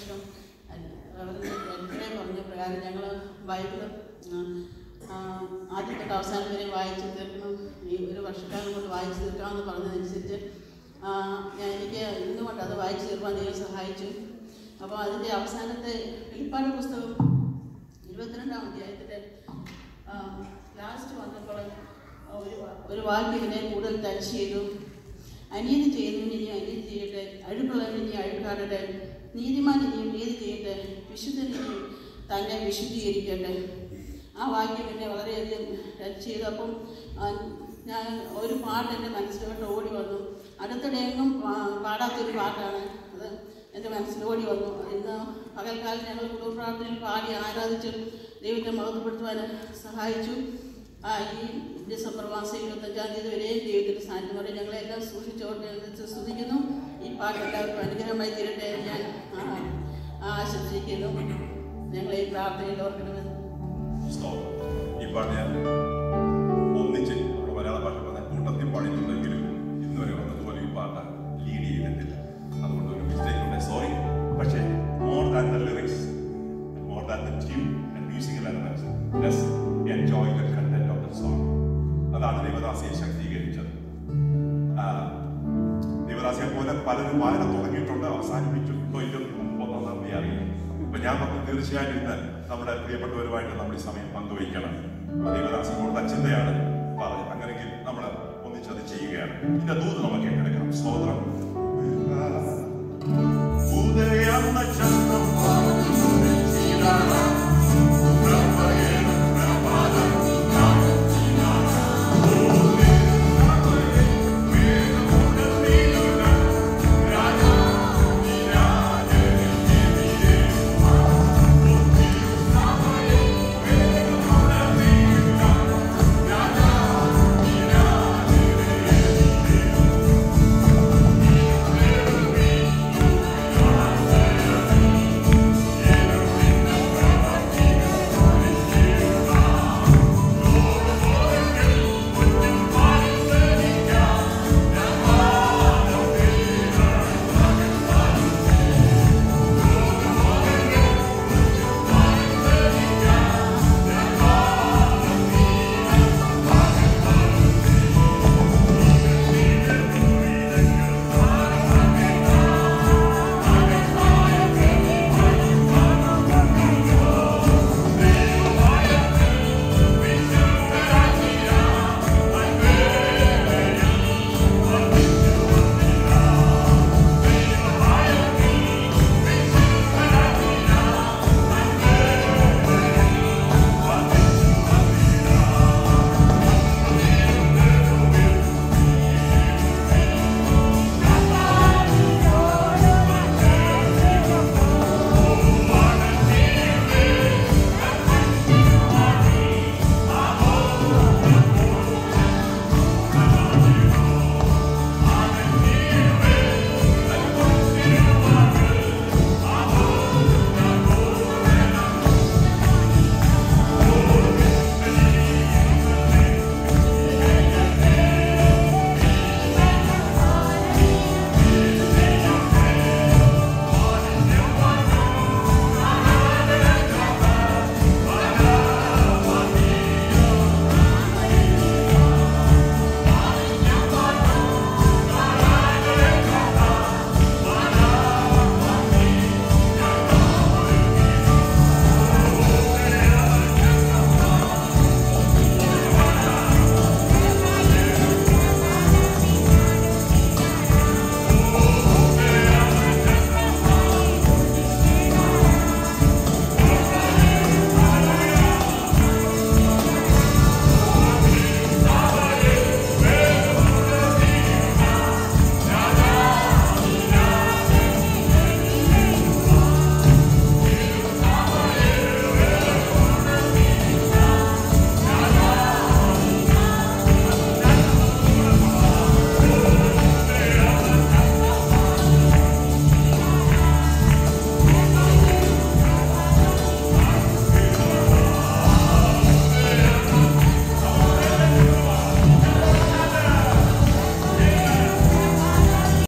ശേഷം എത്രയും പറഞ്ഞ പ്രകാരം ഞങ്ങൾ ബൈബിൾ ആദ്യം തൊട്ട് അവസാനം വരെ വായിച്ചു തീർക്കണം ഈ ഒരു വർഷക്കാലം കൊണ്ട് വായിച്ചു തീർക്കാമെന്ന് പറഞ്ഞതനുസരിച്ച് ആ, ഞാൻ എനിക്ക് ഇന്നുകൊണ്ട് അത് വായിച്ചു തീർക്കാൻ ദൈവം സഹായിച്ചു അപ്പോൾ അതിൻ്റെ അവസാനത്തെ വെളിപ്പാട് പുസ്തകം ഇരുപത്തിരണ്ടാം അധ്യായത്തിൻ്റെ ലാസ്റ്റ് വന്നപ്പോൾ ഒരു വാ- ഒരു വാക്യം ഇതിനെ കൂടുതൽ ടച്ച് ചെയ്തു അനീതി ചെയ്യുന്നവന് ഇനി അനീതി ചെയ്യട്ടെ അഴുക്കുള്ളവൻ ഇനി അഴുക്കാടട്ടെ നീതിമാൻ ഇനിയും നീതി ചെയ്യട്ടെ വിശുദ്ധൻ ഇനിയും തന്നെ വിശുദ്ധീകരിക്കട്ടെ ആ വാക്യം എന്നെ വളരെയധികം ടച്ച് ചെയ്തു അപ്പം ആ, ഞാൻ ഒരു പാട്ട് എൻ്റെ മനസ്സിലോട്ട് ഓടി വന്നു അടുത്തിടെയെങ്ങും പാ- പാടാത്തൊരു പാട്ടാണ് അത് എൻ്റെ മനസ്സിൽ ഓടി വന്നു ഇന്ന് പകൽക്കാലം ഞങ്ങൾ കുടുംബ പ്രാർത്ഥനയിൽ പാടി ആരാധിച്ച് ദൈവത്തെ മഹത്വപ്പെടുത്തുവാൻ സഹായിച്ചു ആ ഈ ഡിസംബർ മാസം ഇരുപത്തഞ്ചാം തീയതി വരെയും ദൈവത്തിൻ്റെ സാന്നിധ്യം ഞങ്ങളെല്ലാം സൂക്ഷിച്ചോട്ട് സ്തുതിക്കുന്നു ഈ പാട്ട് എല്ലാവർക്കും അനുഗ്രഹമായി തീരട്ടെ എന്ന് ഞാൻ ആ, ആശംസിക്കുന്നു ഞങ്ങളെ ഈ പ്രാർത്ഥനയിൽ ഓർക്കണമെന്ന് സ്തോത്രം. ഈ പാട്ട് ഞാൻ ഒന്നിച്ച് നമ്മുടെ മലയാള ഭാഷ പറഞ്ഞ കൂട്ടത്തിൽ പാടിയിട്ടുണ്ടെങ്കിലും ഇന്നുവരെ വന്നതുപോലെ ഈ പാട്ട് ലീഡ് ചെയ്തിട്ടില്ല അതുകൊണ്ട് ഒരു മിസ്റ്റേക്ക് ഉണ്ട് സോറി പക്ഷേ more than the lyrics more than the tune and musical elements less enjoy the content of the song അതാണ് ദേവദാസിയെ ശക്തീകരിച്ചത് ആ, ദേവദാസിയെ പോലെ പലരും വായന തുടങ്ങിയിട്ടുണ്ട് അവസാനിപ്പിച്ചിട്ടുണ്ടോ ഇല്ലെന്ന് ഒന്നും നന്ദി അറിയാം അപ്പൊ ഞാൻ പറഞ്ഞു തീർച്ചയായും ഇന്ന് നമ്മുടെ പ്രിയപ്പെട്ടവരുമായിട്ട് നമ്മൾ ഈ സമയം പങ്കുവയ്ക്കണം അപ്പൊ ദേവദാസി കൊടുത്ത ചിന്തയാണ് പറഞ്ഞത് അങ്ങനെയെങ്കിൽ നമ്മൾ ഒന്നിച്ചത് ചെയ്യുകയാണ് ഇതിന്റെ ദൂത് നമുക്ക് ഏറ്റെടുക്കണം സ്തോത്രം